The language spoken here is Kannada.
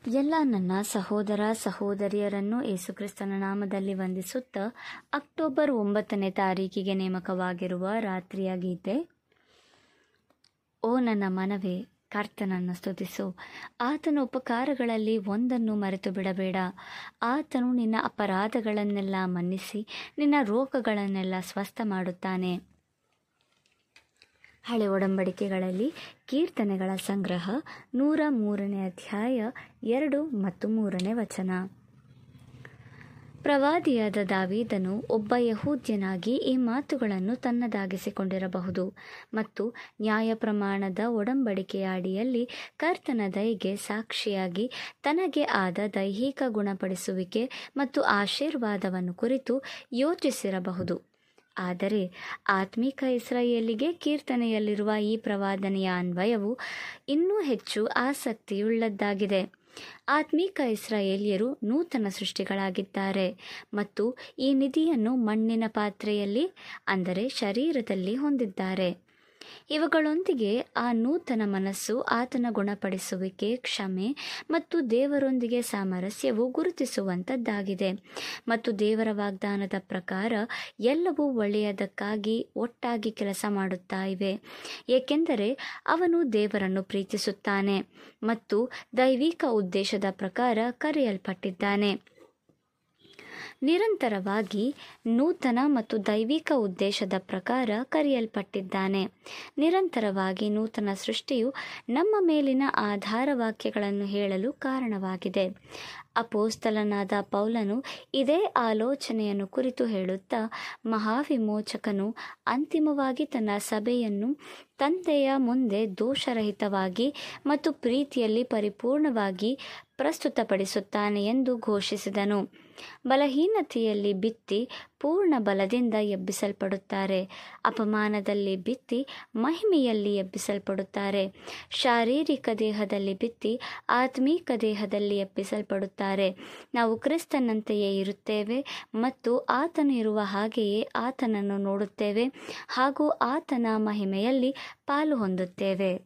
ಎಲ್ಲ ನನ್ನ ಸಹೋದರ ಸಹೋದರಿಯರನ್ನು ಯೇಸುಕ್ರಿಸ್ತನ ನಾಮದಲ್ಲಿ ವಂದಿಸುತ್ತಾ ಅಕ್ಟೋಬರ್ ಒಂಬತ್ತನೇ ತಾರೀಕಿಗೆ ನೇಮಕವಾಗಿರುವ ರಾತ್ರಿಯ ಗೀತೆ ಓ ನನ್ನ ಮನವೇ ಕರ್ತನನ್ನು ಸ್ತುತಿಸು ಆತನ ಉಪಕಾರಗಳಲ್ಲಿ ಒಂದನ್ನು ಮರೆತು ಬಿಡಬೇಡ ಆತನು ನಿನ್ನ ಅಪರಾಧಗಳನ್ನೆಲ್ಲ ಮನ್ನಿಸಿ ನಿನ್ನ ರೋಗಗಳನ್ನೆಲ್ಲ ಸ್ವಸ್ಥ ಮಾಡುತ್ತಾನೆ ಹಳೆ ಒಡಂಬಡಿಕೆಗಳಲ್ಲಿ ಕೀರ್ತನೆಗಳ ಸಂಗ್ರಹ ನೂರ ಮೂರನೇ ಅಧ್ಯಾಯ ಎರಡು ಮತ್ತು ಮೂರನೇ ವಚನ ಪ್ರವಾದಿಯಾದ ದಾವೀದನು ಒಬ್ಬ ಯಹೂದ್ಯನಾಗಿ ಈ ಮಾತುಗಳನ್ನು ತನ್ನದಾಗಿಸಿಕೊಂಡಿರಬಹುದು ಮತ್ತು ನ್ಯಾಯ ಪ್ರಮಾಣದ ಒಡಂಬಡಿಕೆಯ ಅಡಿಯಲ್ಲಿ ಕರ್ತನ ದಯೆಗೆ ಸಾಕ್ಷಿಯಾಗಿ ತನಗೆ ಆದ ದೈಹಿಕ ಗುಣಪಡಿಸುವಿಕೆ ಮತ್ತು ಆಶೀರ್ವಾದವನ್ನು ಕುರಿತು ಯೋಚಿಸಿರಬಹುದು ಆದರೆ ಆತ್ಮಿಕ ಇಸ್ರಾಯೇಲಿಗೆ ಕೀರ್ತನೆಯಲ್ಲಿರುವ ಈ ಪ್ರವಾದನೆಯ ಅನ್ವಯವು ಇನ್ನೂ ಹೆಚ್ಚು ಆಸಕ್ತಿಯುಳ್ಳದ್ದಾಗಿದೆ ಆತ್ಮೀಕ ಇಸ್ರಾಯೇಲಿಯರು ನೂತನ ಸೃಷ್ಟಿಗಳಾಗಿದ್ದಾರೆ ಮತ್ತು ಈ ನಿಧಿಯನ್ನು ಮಣ್ಣಿನ ಪಾತ್ರೆಯಲ್ಲಿ ಅಂದರೆ ಶರೀರದಲ್ಲಿ ಹೊಂದಿದ್ದಾರೆ ಇವುಗಳೊಂದಿಗೆ ಆ ನೂತನ ಮನಸ್ಸು ಆತನ ಗುಣಪಡಿಸುವಿಕೆ ಕ್ಷಮೆ ಮತ್ತು ದೇವರೊಂದಿಗೆ ಸಾಮರಸ್ಯವು ಗುರುತಿಸುವಂಥದ್ದಾಗಿದೆ ಮತ್ತು ದೇವರ ವಾಗ್ದಾನದ ಪ್ರಕಾರ ಎಲ್ಲವೂ ಒಳ್ಳೆಯದಕ್ಕಾಗಿ ಒಟ್ಟಾಗಿ ಕೆಲಸ ಮಾಡುತ್ತಾ ಇವೆ ಏಕೆಂದರೆ ಅವನು ದೇವರನ್ನು ಪ್ರೀತಿಸುತ್ತಾನೆ ಮತ್ತು ದೈವಿಕ ಉದ್ದೇಶದ ಪ್ರಕಾರ ಕರೆಯಲ್ಪಟ್ಟಿದ್ದಾನೆ ನಿರಂತರವಾಗಿ ನೂತನ ಮತ್ತು ದೈವಿಕ ಉದ್ದೇಶದ ಪ್ರಕಾರ ಕರೆಯಲ್ಪಟ್ಟಿದ್ದಾನೆ ನಿರಂತರವಾಗಿ ನೂತನ ಸೃಷ್ಟಿಯು ನಮ್ಮ ಮೇಲಿನ ಆಧಾರ ವಾಕ್ಯಗಳನ್ನು ಹೇಳಲು ಕಾರಣವಾಗಿದೆ ಅಪೋಸ್ತಲನಾದ ಪೌಲನು ಇದೇ ಆಲೋಚನೆಯನ್ನು ಕುರಿತು ಹೇಳುತ್ತಾ ಮಹಾವಿಮೋಚಕನು ಅಂತಿಮವಾಗಿ ತನ್ನ ಸಭೆಯನ್ನು ತಂದೆಯ ಮುಂದೆ ದೋಷರಹಿತವಾಗಿ ಮತ್ತು ಪ್ರೀತಿಯಲ್ಲಿ ಪರಿಪೂರ್ಣವಾಗಿ ಪ್ರಸ್ತುತಪಡಿಸುತ್ತಾನೆ ಎಂದು ಘೋಷಿಸಿದನು ಬಲಹೀನತೆಯಲ್ಲಿ ಬಿತ್ತಿ ಪೂರ್ಣ ಬಲದಿಂದ ಎಬ್ಬಿಸಲ್ಪಡುತ್ತಾರೆ ಅಪಮಾನದಲ್ಲಿ ಬಿತ್ತಿ ಮಹಿಮೆಯಲ್ಲಿ ಎಬ್ಬಿಸಲ್ಪಡುತ್ತಾರೆ ಶಾರೀರಿಕ ದೇಹದಲ್ಲಿ ಬಿತ್ತಿ ಆತ್ಮೀಕ ದೇಹದಲ್ಲಿ ಎಬ್ಬಿಸಲ್ಪಡುತ್ತಾರೆ ನಾವು ಕ್ರಿಸ್ತನಂತೆಯೇ ಇರುತ್ತೇವೆ ಮತ್ತು ಆತನು ಇರುವ ಹಾಗೆಯೇ ಆತನನ್ನು ನೋಡುತ್ತೇವೆ ಹಾಗೂ ಆತನ ಮಹಿಮೆಯಲ್ಲಿ ಪಾಲು ಹೊಂದುತ್ತೇವೆ